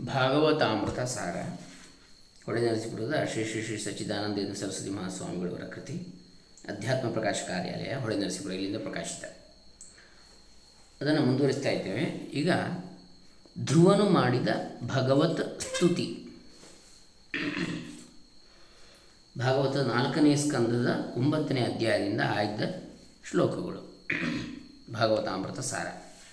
ಭಾಗವತಾಮೃತ ಸಾರ ಹೊಳೆನರಸೀಪುರದ ಶ್ರೀ ಶ್ರೀ ಶ್ರೀ ಸಚ್ಚಿದಾನಂದೇಂದ್ರ ಸರಸ್ವತಿ ಮಹಾಸ್ವಾಮಿಗಳವರ ಕೃತಿ ಅಧ್ಯಾತ್ಮ ಪ್ರಕಾಶ ಕಾರ್ಯಾಲಯ ಹೊಳೆನರಸೀಪುರ ಇಲ್ಲಿಂದ ಪ್ರಕಾಶಿತ ಅದನ್ನು ಮುಂದುವರಿಸ್ತಾ ಇದ್ದೇವೆ ಈಗ ಧ್ರುವನು ಮಾಡಿದ ಭಗವತ್ ಸ್ತುತಿ ಭಾಗವತ ನಾಲ್ಕನೇ ಸ್ಕಂದದ ಒಂಬತ್ತನೇ ಅಧ್ಯಾಯದಿಂದ ಆಯ್ದ ಶ್ಲೋಕಗಳು ಭಾಗವತಾಮೃತ ಸಾರ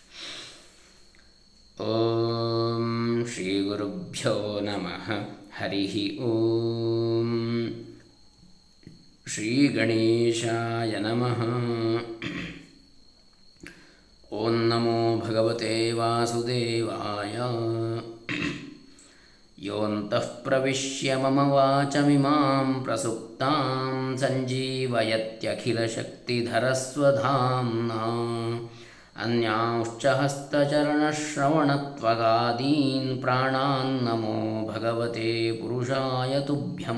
ಓಂ ಶ್ರೀ ಗುರುಭ್ಯೋ ನಮಃ ಹರಿ ಓಂ ಶ್ರೀ ಗಣೇಶಾಯ ನಮಃ ಓಂ ನಮೋ ಭಗವತೆ ವಾಸುದೇವಾಯ ಯೋऽन्तः प्रविश्य मम वाचमिमां प्रसुप्तां सञ्जीवयत्यखिलशक्तिधरस्वधाम्ना अन्यांश्च हस्तचरणश्रवणत्वगादीन् प्राणान् नमो भगवते ಪುರುಷಾಯ ತುಭ್ಯಂ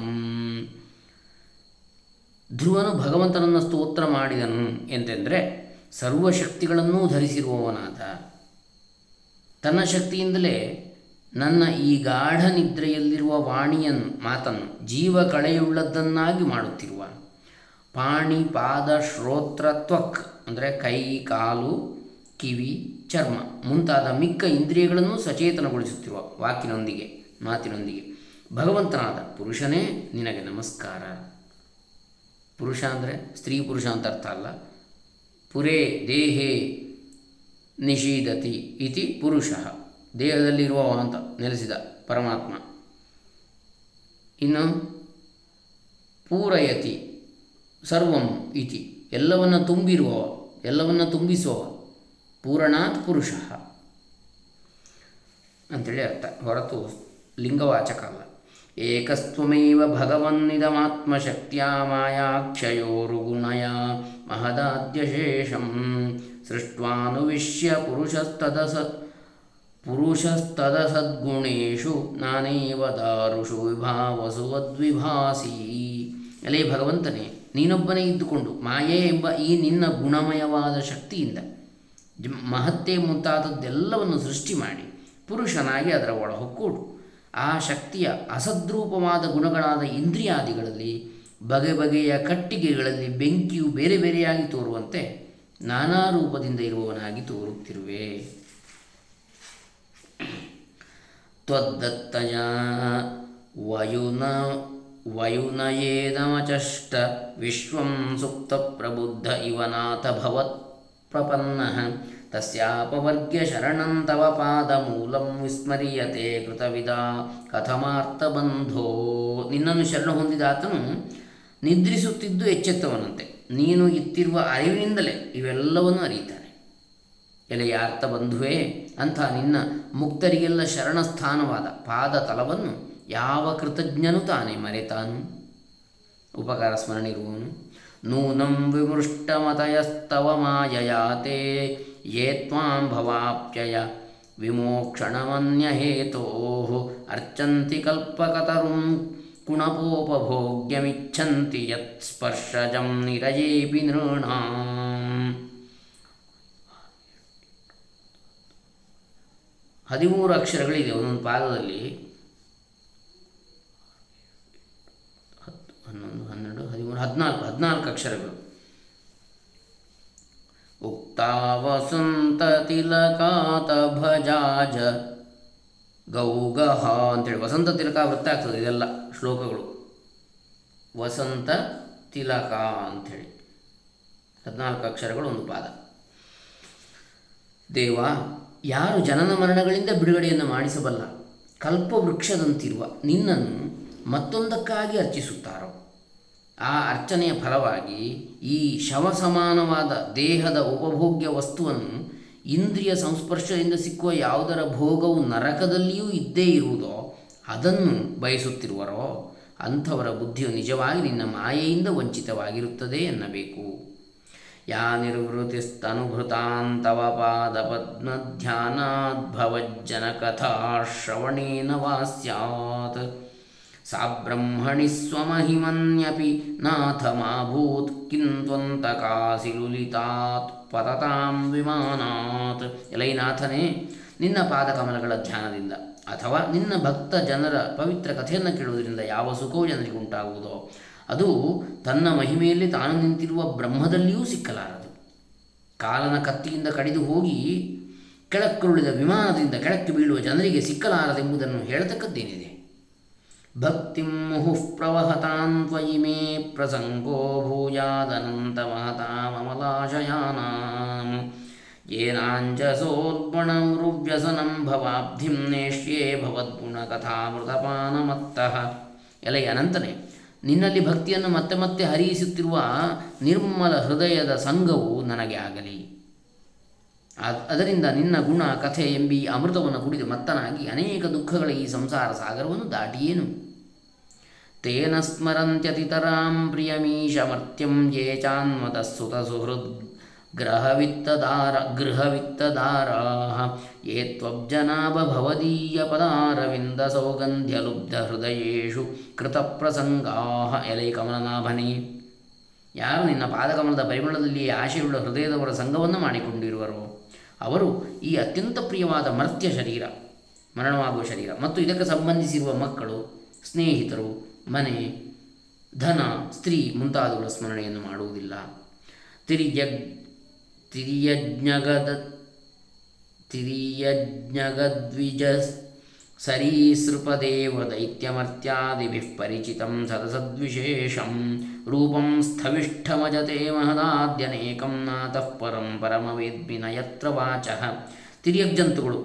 ಧ್ರುವನು ಭಗವಂತನನ್ನು ಸ್ತೋತ್ರ ಮಾಡಿದನು ಎಂತೆಂದರೆ ಸರ್ವಶಕ್ತಿಗಳನ್ನೂ ಧರಿಸಿರುವವನಾದ ತನ್ನ ಶಕ್ತಿಯಿಂದಲೇ ನನ್ನ ಈ ಗಾಢ ನಿದ್ರೆಯಲ್ಲಿರುವ ವಾಣಿಯನ್ನು ಮಾತನ್ನು ಜೀವ ಕಳೆಯುಳ್ಳದ್ದನ್ನಾಗಿ ಮಾಡುತ್ತಿರುವ ಪಾಣಿ ಪಾದ ಶ್ರೋತ್ರ ತ್ವಕ್ ಅಂದರೆ ಕೈ ಕಾಲು ಕಿವಿ ಚರ್ಮ ಮುಂತಾದ ಮಿಕ್ಕ ಇಂದ್ರಿಯಗಳನ್ನು ಸಚೇತನಗೊಳಿಸುತ್ತಿರುವ ವಾಕಿನೊಂದಿಗೆ ಮಾತಿನೊಂದಿಗೆ ಭಗವಂತನಾದ ಪುರುಷನೇ ನಿನಗೆ ನಮಸ್ಕಾರ ಪುರುಷ ಅಂದರೆ ಸ್ತ್ರೀ ಪುರುಷ ಅಂತ ಅರ್ಥ ಅಲ್ಲ ಪುರೇ ದೇಹೇ ನಿಷೀದತಿ ಇತಿ ಪುರುಷ ದೇಹದಲ್ಲಿರುವವ ಅಂತ ನೆಲೆಸಿದ ಪರಮಾತ್ಮ ಇನ್ನು ಪೂರಯತಿ ಸರ್ವಂ ಇತಿ ಎಲ್ಲವನ್ನು ತುಂಬಿರುವವ ಎಲ್ಲವನ್ನು ತುಂಬಿಸುವವ ಪೂರಣಾತ್ ಪುರುಷ ಅಂಥೇಳಿ ಅರ್ಥ ಹೊರತು ಲಿಂಗವಾಚಕ ಅಲ್ಲ ಏಕಸ್ತ್ವಮೇವ ಭಗವನ್ನಿದಮಾತ್ಮಶಕ್ತಿಯ ಮಾಯಾಕ್ಷಯೋರುಗುಣಯ ಮಹದಾದ್ಯಶೇಷಂ ಸೃಷ್ಟ್ವಾನುವಿಶ್ಯ ಪುರುಷಸ್ತದಸ ಪುರುಷಸ್ತದಸದ್ಗುಣೇಶು ನಾನೇವ ದಾರುಷು ವಿಭಾವಸು ವದ್ವಿಭಾಸಿ ಅಲೇ ಭಗವಂತನೇ ನೀನೊಬ್ಬನೇ ಇದ್ದುಕೊಂಡು ಮಾಯೆ ಎಂಬ ಈ ನಿನ್ನ ಗುಣಮಯವಾದ ಶಕ್ತಿಯಿಂದ ಜ- ಮಹತ್ತೆ ಮುಂತಾದದ್ದೆಲ್ಲವನ್ನು ಸೃಷ್ಟಿ ಮಾಡಿ ಪುರುಷನಾಗಿ ಅದರ ಒಳಹೊಕ್ಕೂಡು ಆ ಶಕ್ತಿಯ ಅಸದ್ರೂಪವಾದ ಗುಣಗಳಾದ ಇಂದ್ರಿಯಾದಿಗಳಲ್ಲಿ ಬಗೆ ಬಗೆಯ ಕಟ್ಟಿಗೆಗಳಲ್ಲಿ ಬೆಂಕಿಯು ಬೇರೆ ಬೇರೆಯಾಗಿ ತೋರುವಂತೆ ನಾನಾ ರೂಪದಿಂದ ಇರುವವನಾಗಿ ತೋರುತ್ತಿರುವೆ ತ್ವದ್ದತ್ತಯ ವಯುನ ವಯುನಯೇದಮಚಷ್ಟ ವಿಶ್ವಂ ಸುಪ್ತ ಪ್ರಬುದ್ಧ ಇವನಾಥ ಭವತ್ ಪ್ರಪನ್ನ ತಸ್ಯಾಪವರ್ಗ್ಯ ಶರಣಂ ತವ ಪಾದಮೂಲಂ ವಿಸ್ಮರಿಯತೆ ಕೃತವಿದ ಕಥಮಾರ್ತಬಂಧೋ ನಿನ್ನನ್ನು ಶರಣ ಹೊಂದಿದ ಆತನು ನಿದ್ರಿಸುತ್ತಿದ್ದು ಎಚ್ಚೆತ್ತವನಂತೆ ನೀನು ಇತ್ತಿರುವ ಅರಿವಿನಿಂದಲೇ ಇವೆಲ್ಲವನ್ನು ಅರಿಯುತ್ತಾನೆ ಎಲೆಯ ಅರ್ಥ ಬಂಧುವೇ ಅಂಥ ನಿನ್ನ ಮುಕ್ತರಿಗೆಲ್ಲ ಶರಣ ಸ್ಥಾನವಾದ ಪಾದ ತಲವನ್ನು ಯಾವ ಕೃತಜ್ಞನು ತಾನೇ ಮರೆತಾನು ಉಪಕಾರ ಸ್ಮರಣೆ ಇರುವವನು ನೂನಂ ವಿಮೃಷ್ಟಮತಯಸ್ತವ ಮಾಯಯಾತೆ ಯೇ ತ್ವಾಂ ಭವಾಪ್ಯಯ ವಿಮೋಕ್ಷಣಮನ್ಯಹೇತೋ ಅರ್ಚಂತಿ ಕಲ್ಪಕತರುಂ ಕುಣಪೋಪಭೋಗ್ಯಮಿಚ್ಛಂತಿ ಯತ್ ಸ್ಪರ್ಶಜಂ ನಿರಯೇಪಿ ನೃಣಾಂ ಹದಿಮೂರು ಅಕ್ಷರಗಳಿದೆ ಒಂದೊಂದು ಪಾದದಲ್ಲಿ ಹತ್ತು ಹನ್ನೊಂದು ಹನ್ನೆರಡು ಹದಿಮೂರು ಹದಿನಾಲ್ಕು ಹದಿನಾಲ್ಕು ಅಕ್ಷರಗಳು ಉಕ್ತಾ ವಸಂತ ತಿಲಕಾತ ಭಜಾಜ ಗೌಗಹ ಅಂತೇಳಿ ವಸಂತ ತಿಲಕ ವೃತ್ತ ಆಗ್ತದೆ ಇದೆಲ್ಲ ಶ್ಲೋಕಗಳು ವಸಂತ ತಿಲಕ ಅಂಥೇಳಿ ಹದಿನಾಲ್ಕು ಅಕ್ಷರಗಳು ಒಂದು ಪಾದ ದೇವ ಯಾರು ಜನನ ಮರಣಗಳಿಂದ ಬಿಡುಗಡೆಯನ್ನು ಮಾಡಿಸಬಲ್ಲ ಕಲ್ಪವೃಕ್ಷದಂತಿರುವ ನಿನ್ನನ್ನು ಮತ್ತೊಂದಕ್ಕಾಗಿ ಅರ್ಚಿಸುತ್ತಾರೋ ಆ ಅರ್ಚನೆಯ ಫಲವಾಗಿ ಈ ಶವ ಸಮಾನವಾದ ದೇಹದ ಉಪಭೋಗ್ಯ ವಸ್ತುವನ್ನು ಇಂದ್ರಿಯ ಸಂಸ್ಪರ್ಶದಿಂದ ಸಿಕ್ಕುವ ಯಾವುದರ ಭೋಗವು ನರಕದಲ್ಲಿಯೂ ಇದ್ದೇ ಇರುವುದೋ ಅದನ್ನು ಬಯಸುತ್ತಿರುವರೋ ಅಂಥವರ ಬುದ್ಧಿಯು ನಿಜವಾಗಿ ನಿನ್ನ ಮಾಯೆಯಿಂದ ವಂಚಿತವಾಗಿರುತ್ತದೆ ಎನ್ನಬೇಕು ಯಾ ನಿರ್ವೃತಿಸ್ತನುಭೃತಾಂತವ ಪಾದಪದ್ಮಧ್ಯಾನಾದ್ಭವಜ್ಜನಕಥಾ ಶ್ರವಣೇನ ವಾ ಸ್ಯಾತ್ ಸಾ ಬ್ರಹ್ಮಣಿ ಸ್ವಮಹಿಮನ್ಯಪಿ ನಾಥಮಾಭೂತ್ ಕಿಂತ್ವಂತಕಾಸಿ ಲುಲಿತಾತ್ ಪತತಾಂ ವಿಮಾನಾತ್ ಎಲೈನಾಥನೇ ನಿನ್ನ ಪಾದಕಮಲಗಳ ಧ್ಯಾನದಿಂದ ಅಥವಾ ನಿನ್ನ ಭಕ್ತ ಜನರ ಪವಿತ್ರ ಕಥೆಯನ್ನು ಕೇಳುವುದರಿಂದ ಯಾವ ಸುಖವು ಜನರಿಗೆ ಉಂಟಾಗುವುದೋ ಅದು ತನ್ನ ಮಹಿಮೆಯಲ್ಲಿ ತಾನು ನಿಂತಿರುವ ಬ್ರಹ್ಮದಲ್ಲಿಯೂ ಸಿಕ್ಕಲಾರದು ಕಾಲನ ಕತ್ತಿಯಿಂದ ಕಡಿದು ಹೋಗಿ ಕೆಳಕ್ಕುರುಳಿದ ವಿಮಾನದಿಂದ ಕೆಳಕ್ಕೆ ಬೀಳುವ ಜನರಿಗೆ ಸಿಕ್ಕಲಾರದೆಂಬುದನ್ನು ಹೇಳತಕ್ಕದ್ದೇನಿದೆ ಭಕ್ತಿಂ ಮುಹುಃ ಪ್ರವಹತಾಂ ತ್ವಯಿ ಮೇ ಪ್ರಸಂಗೋ ಭೂಯಾದನಂತ ಮಹತಾಮಲಾಶಯಾನಾಂ ಏನಾಂಜಸೋರ್ಬಣಮೃವ್ಯಸನಂ ಭವಾಬ್ಧಿಂ ನೇಷ್ಯೇ ಭವದ್ಗುಣಕಥಾಮೃತಪಾನಮತ್ತಃ ಎಲೆ ಅನಂತನೆ ನಿನ್ನಲ್ಲಿ ಭಕ್ತಿಯನ್ನು ಮತ್ತೆ ಮತ್ತೆ ಹರಿಯಿಸುತ್ತಿರುವ ನಿರ್ಮಲ ಹೃದಯದ ಸಂಘವು ನನಗೆ ಆಗಲಿ ಅದ್- ಅದರಿಂದ ನಿನ್ನ ಗುಣ ಕಥೆ ಎಂಬಿ ಅಮೃತವನ್ನು ಕುಡಿದು ಮತ್ತನಾಗಿ ಅನೇಕ ದುಃಖಗಳ ಈ ಸಂಸಾರ ಸಾಗರವನ್ನು ದಾಟಿಯೇನು ತೇನ ಸ್ಮರಂತ್ಯತಿತರಾಂ ಪ್ರಿಯಮೀಶಮರ್ತ್ಯಂ ಯೇ ಚಾನ್ಮತ ಸುತ ಸುಹೃದ್ ಗ್ರಹವಿತ್ತದಾರ ಗೃಹವಿತ್ತದಾರಾ ಯೇ ತ್ವಬ್ಜನಾಭ ಭವದೀಯ ಪದಾರವಿಂದ ಸೌಗಂಧ್ಯ ಲುಬ್ಧ ಹೃದಯೇಷು ಕೃತಪ್ರಸಂಗಾ ಎಲೈ ಕಮಲನಾಭನೇ ಯಾರು ನಿನ್ನ ಪಾದಕಮಲದ ಪರಿಮಳದಲ್ಲಿ ಆಶೆಯುಳ್ಳ ಹೃದಯದವರ ಸಂಘವನ್ನು ಮಾಡಿಕೊಂಡಿರುವರೋ ಅವರು ಈ ಅತ್ಯಂತ ಪ್ರಿಯವಾದ ಮರ್ತ್ಯ ಶರೀರ ಮರಣವಾಗುವ ಶರೀರ ಮತ್ತು ಇದಕ್ಕೆ ಸಂಬಂಧಿಸಿರುವ ಮಕ್ಕಳು ಸ್ನೇಹಿತರು ಮನೆ ಧನ ಸ್ತ್ರೀ ಮುಂತಾದವುಗಳ ಸ್ಮರಣೆಯನ್ನು ಮಾಡುವುದಿಲ್ಲ ತಿರಿಯಗ್ ತಿರಿಯಜ್ಞಗದ ತಿರಿಯಜ್ಞಗದ್ವಿಜ ಸರೀಸೃಪದೇವ ದೈತ್ಯಮರ್ತ್ಯಾದಿಭಿಃ ಪರಿಚಿತಂ ಸದಸದ್ವಿಶೇಷಂ ರೂಪಂ ಸ್ಥವಿಷ್ಠಮಜತೆ ಮಹದಾದ್ಯನೇಕಂ ನಾತಃ ಪರಂ ಪರಮವೇದ್ಮಿ ನ ಯತ್ರ ವಾಚಃ ತಿರ್ಯಗ್ಜಂತುಗಳು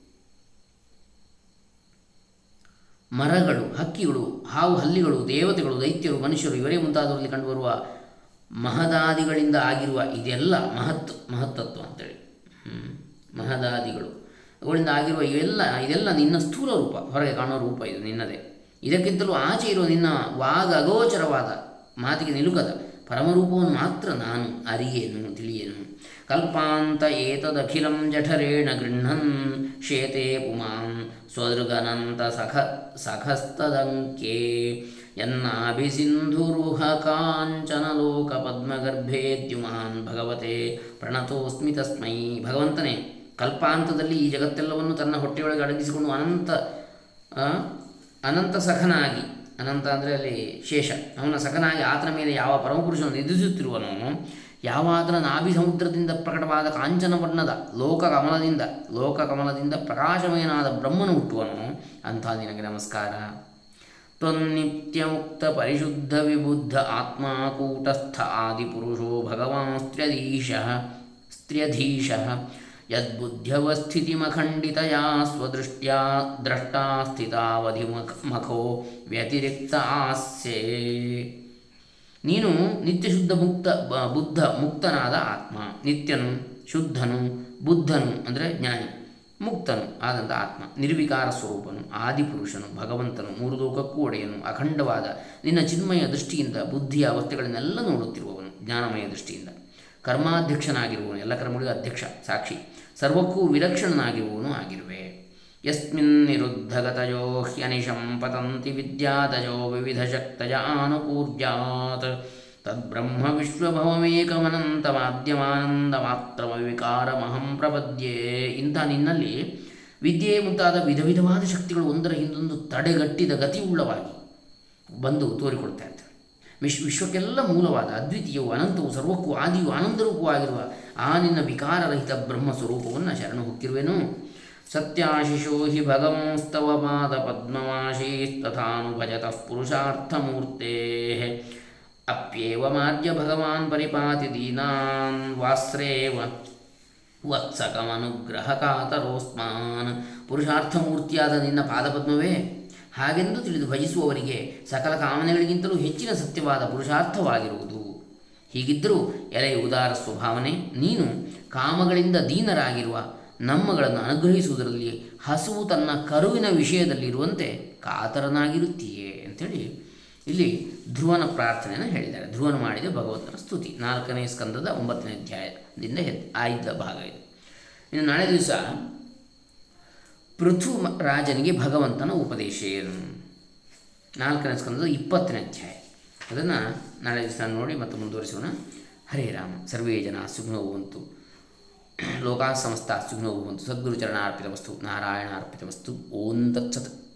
ಮರಗಳು ಹಕ್ಕಿಗಳು ಹಾವು ಹಲ್ಲಿಗಳು ದೇವತೆಗಳು ದೈತ್ಯರು ಮನುಷ್ಯರು ಇವರೇ ಮುಂತಾದವರಲ್ಲಿ ಕಂಡುಬರುವ ಮಹದಾದಿಗಳಿಂದ ಆಗಿರುವ ಇದೆಲ್ಲ ಮಹತ್ ಮಹತ್ತತ್ವ ಅಂತೇಳಿ ಹ್ಮ್. ಮಹದಾದಿಗಳು ಅವುಗಳಿಂದ ಆಗಿರುವ ಇವೆಲ್ಲ ಇದೆಲ್ಲ ನಿನ್ನ ಸ್ಥೂಲ ರೂಪ ಹೊರಗೆ ಕಾಣುವ ರೂಪ ಇದು ನಿನ್ನದೇ ಇದಕ್ಕಿಂತಲೂ ಆಚೆ ಇರುವ ನಿನ್ನ ವಾಗ ಅಗೋಚರವಾದ ಮಾತಿಗೆ ನಿಲುಕದ ಪರಮರೂಪವನ್ನು ಮಾತ್ರ ನಾನು ಅರಿಯೇನು ತಿಳಿಯೇನು ಕಲ್ಪಾಂತ ಏತದಖಿಲಂ ಜಠರೇಣ ಗೃಹ್ಣನ್ ಶೇತೆ ಪುಮಾಂ ಸ್ವದೃಗನಂತ ಸಖ ಸಖಸ್ತದಂಕೆ ಯನ್ನಾಭಿಸಿಂಧುರುಹ ಕಾಂಚನ ಲೋಕ ಪದ್ಮಗರ್ಭೇದ್ಯುಮಾನ್ ಭಗವತೆ ಪ್ರಣತೋಸ್ಮಿ ತಸ್ಮೈ ಭಗವಂತನೇ ಕಲ್ಪಾಂತದಲ್ಲಿ ಈ ಜಗತ್ತೆಲ್ಲವನ್ನು ತನ್ನ ಹೊಟ್ಟೆಯೊಳಗೆ ಅಡಗಿಸಿಕೊಂಡು ಅನಂತ ಆ, ಅನಂತ ಸಖನಾಗಿ ಅನಂತ ಅಂದರೆ ಅಲ್ಲಿ ಶೇಷ ಅವನ ಸಖನಾಗಿ ಆತನ ಮೇಲೆ ಯಾವ ಪರಮಪುರುಷನು ನಿಧಿಸುತ್ತಿರುವನೋ ಯಾವ ಆತನ ನಾಭಿ ಸಮುದ್ರದಿಂದ ಪ್ರಕಟವಾದ ಕಾಂಚನ ವರ್ಣದ ಲೋಕ ಕಮಲದಿಂದ ಲೋಕ ಕಮಲದಿಂದ ಪ್ರಕಾಶಮಯನಾದ ಬ್ರಹ್ಮನು ಹುಟ್ಟುವನೋ ಅಂಥ ನಿನಗೆ ನಮಸ್ಕಾರ ತ್ವನ್ನಿತ್ಯಮುಕ್ತ ಪರಿಶುದ್ಧ ವಿಬುದ್ಧ ಆತ್ಮ ಕೂಟಸ್ಥ ಆದಿಪುರುಷೋ ಭಗವಾನ್ ಸ್ತ್ರ್ಯಧೀಶಃ ಸ್ತ್ರ್ಯಧೀಶಃ ಯದ್ಬುದ್ಧ್ಯವಸ್ಥಿತಿಮಖಂಡಿತಯಾ ಸ್ವದೃಷ್ಟ್ಯಾ ದ್ರಷ್ಟಾ ಸ್ಥಿತಾವಧಿಮಖ ಮಖೋ ವ್ಯತಿರಿಕ್ತ ಆಸ್ಯೆ ನೀನು ನಿತ್ಯ ಶುದ್ಧ ಮುಕ್ತ ಬ- ಬುದ್ಧ ಮುಕ್ತನಾದ ಆತ್ಮ ನಿತ್ಯನು ಶುದ್ಧನು ಬುದ್ಧನು ಅಂದರೆ ಜ್ಞಾನಿ ಮುಕ್ತನು ಆದಂಥ ಆತ್ಮ ನಿರ್ವಿಕಾರ ಸ್ವರೂಪನು ಆದಿಪುರುಷನು ಭಗವಂತನು ಮೂರು ಲೋಕಕ್ಕೂ ಒಡೆಯನು ಅಖಂಡವಾದ ನಿನ್ನ ಚಿನ್ಮಯ ದೃಷ್ಟಿಯಿಂದ ಬುದ್ಧಿಯ ಅವಸ್ಥೆಗಳನ್ನೆಲ್ಲ ನೋಡುತ್ತಿರುವವನು ಜ್ಞಾನಮಯ ದೃಷ್ಟಿಯಿಂದ ಕರ್ಮಾಧ್ಯಕ್ಷನಾಗಿರುವವನು ಎಲ್ಲ ಕರ್ಮಗಳಿಗೂ ಅಧ್ಯಕ್ಷ ಸಾಕ್ಷಿ ಸರ್ವಕ್ಕೂ ವಿಲಕ್ಷಣನಾಗಿರುವವನು ಆಗಿರುವೆ ಯಸ್ಮಿನ್ ನಿರುದ್ಧಗತಯೋ ಹ್ಯನಿಶಂ ಪತಂತಿ ವಿದ್ಯಾದಯೋ ವಿವಿಧ ಶಕ್ತಯ ಆನುಪೂರ್ಯಾತ್ ತದ್ಬ್ರಹ್ಮ ವಿಶ್ವಭವಮೇಕಮನಂತಮಾದ್ಯಮಾನಂದ ಮಾತ್ರ ವಿಕಾರಮಹಂ ಪ್ರಪದ್ಯೆ ಇಂಥ ನಿನ್ನಲ್ಲಿ ವಿದ್ಯೆ ಮುಂತಾದ ವಿಧ ವಿಧವಾದ ಶಕ್ತಿಗಳು ಒಂದರ ಹಿಂದೊಂದು ತಡೆಗಟ್ಟಿದ ಗತಿಯುಳ್ಳವಾಗಿ ಬಂದು ತೋರಿಕೊಡ್ತಾ ಇರ್ತವೆ ವಿಶ್ ವಿಶ್ವಕ್ಕೆಲ್ಲ ಮೂಲವಾದ ಅದ್ವಿತೀಯವು ಅನಂತವು ಸರ್ವಕ್ಕೂ ಆದಿಯು ಆನಂದರೂಪವೂ ಆಗಿರುವ ಆ ನಿನ್ನ ವಿಕಾರರಹಿತ ಬ್ರಹ್ಮ ಸ್ವರೂಪವನ್ನು ಶರಣು ಹೊಕ್ಕಿರುವೆನು ಸತ್ಯಾಶಿಶೋ ಹಿ ಭಗವಂಸ್ತವ ಪಾದ ಪದ್ಮವಾಶೀಸ್ತಥಾನು ಭಜತಃ ಪುರುಷಾರ್ಥಮೂರ್ತೆ ಅಪ್ಯೇವ ಮಾರ್ಯ ಭಗವಾನ್ ಪರಿಪಾತಿ ದೀನಾನ್ ವಾಸ್ರೇವ ವತ್ಸಕಮನುಗ್ರಹ ಕಾತರೋಸ್ಮಾನ್ ಪುರುಷಾರ್ಥಮೂರ್ತಿಯಾದ ನಿನ್ನ ಪಾದಪದ್ಮವೇ ಹಾಗೆಂದು ತಿಳಿದು ಭಜಿಸುವವರಿಗೆ ಸಕಲ ಕಾಮನೆಗಳಿಗಿಂತಲೂ ಹೆಚ್ಚಿನ ಸತ್ಯವಾದ ಪುರುಷಾರ್ಥವಾಗಿರುವುದು ಹೀಗಿದ್ದರೂ ಎಲೆ ಉದಾರ ಸ್ವಭಾವನೆ ನೀನು ಕಾಮಗಳಿಂದ ದೀನರಾಗಿರುವ ನಮ್ಮಗಳನ್ನು ಅನುಗ್ರಹಿಸುವುದರಲ್ಲಿ ಹಸುವು ತನ್ನ ಕರುವಿನ ವಿಷಯದಲ್ಲಿ ಇರುವಂತೆ ಕಾತರನಾಗಿರುತ್ತೀಯೇ ಅಂಥೇಳಿ ಇಲ್ಲಿ ಧ್ರುವನ ಪ್ರಾರ್ಥನೆಯನ್ನು ಹೇಳಿದ್ದಾರೆ ಧ್ರುವನ ಮಾಡಿದ ಭಗವಂತನ ಸ್ತುತಿ ನಾಲ್ಕನೇ ಸ್ಕಂದದ ಒಂಬತ್ತನೇ ಅಧ್ಯಾಯದಿಂದ ಹೆದ್ ಆಯ್ದ ಭಾಗ ಇದು ಇನ್ನು ನಾಳೆ ದಿವಸ ಪೃಥು ಮ- ರಾಜನಿಗೆ ಭಗವಂತನ ಉಪದೇಶ ಏನು ನಾಲ್ಕನೇ ಸ್ಕಂದದ ಇಪ್ಪತ್ತನೇ ಅಧ್ಯಾಯ ಅದನ್ನು ನಾಳೆ ದಿವಸ ನೋಡಿ ಮತ್ತೆ ಮುಂದುವರಿಸೋಣ ಹರೇ ರಾಮ ಸರ್ವೇ ಜನ ಸುಖನೋವಂತು ಲೋಕಾ ಸಮಸ್ತ ಸುಖಿನೋ ಭವಂತು ಸದ್ಗುರುಚರಣಾರ್ಪಿತಮಸ್ತು ನಾರಾಯಣ ಅರ್ಪಿತಮಸ್ತು ಓಂ ತತ್ಸತ್